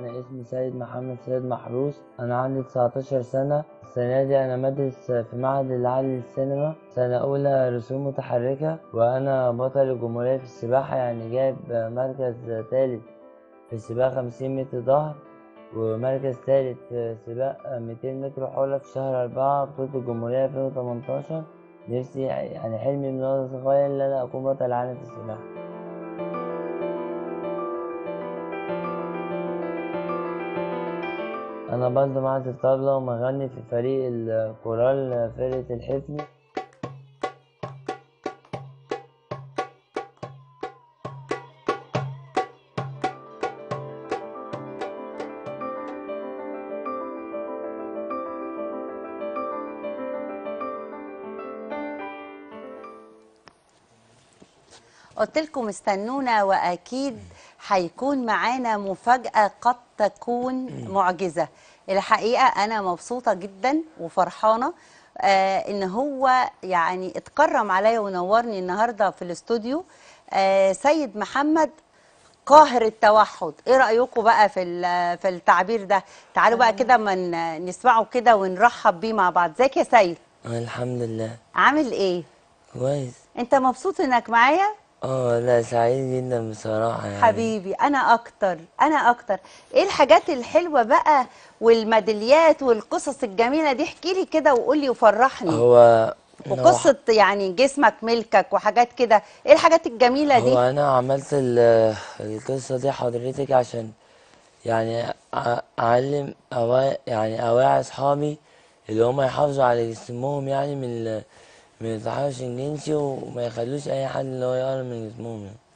أنا اسمي سيد محمد سيد محروس أنا عندي 19 سنة السنة دي أنا بدرس في معهد العالي للسينما سنة أولى رسوم متحركة وأنا بطل الجمهورية في السباحة يعني جايب مركز تالت في سباق 50 متر ظهر ومركز تالت في سباق 200 متر حرة في شهر أربعة بطولة الجمهورية 2018 نفسي يعني حلمي من وأنا صغير إن أنا أكون بطل عالم في السباحة أنا برضه معزف طبلة ومغني في فريق الكورال فرقة الحفني قلت لكم استنونا واكيد هيكون معانا مفاجاه قد تكون معجزه الحقيقه انا مبسوطه جدا وفرحانه آه ان هو يعني اتكرم عليا ونورني النهارده في الاستوديو آه سيد محمد قاهر التوحد ايه رايكم بقى في ال- في التعبير ده تعالوا بقى كده ما ن- نسمعه كده ونرحب بيه مع بعض ازيك يا سيد الحمد لله عامل ايه كويس انت مبسوط انك معايا اه لا سعيد جدا بصراحة يعني حبيبي انا اكتر انا اكتر ايه الحاجات الحلوه بقى والميداليات والقصص الجميله دي احكي لي كده وقول لي وفرحني هو هو- وقصه يعني جسمك ملكك وحاجات كده ايه الحاجات الجميله هو دي انا عملت ال- القصة دي حضرتك عشان يعني أ- اعلم أوا... يعني اوعي اصحابي اللي هم يحافظوا على جسمهم يعني من ال... من التحرش الجنسي وما يخلوش اي حد اللي هو يقرب من جسمهم يعني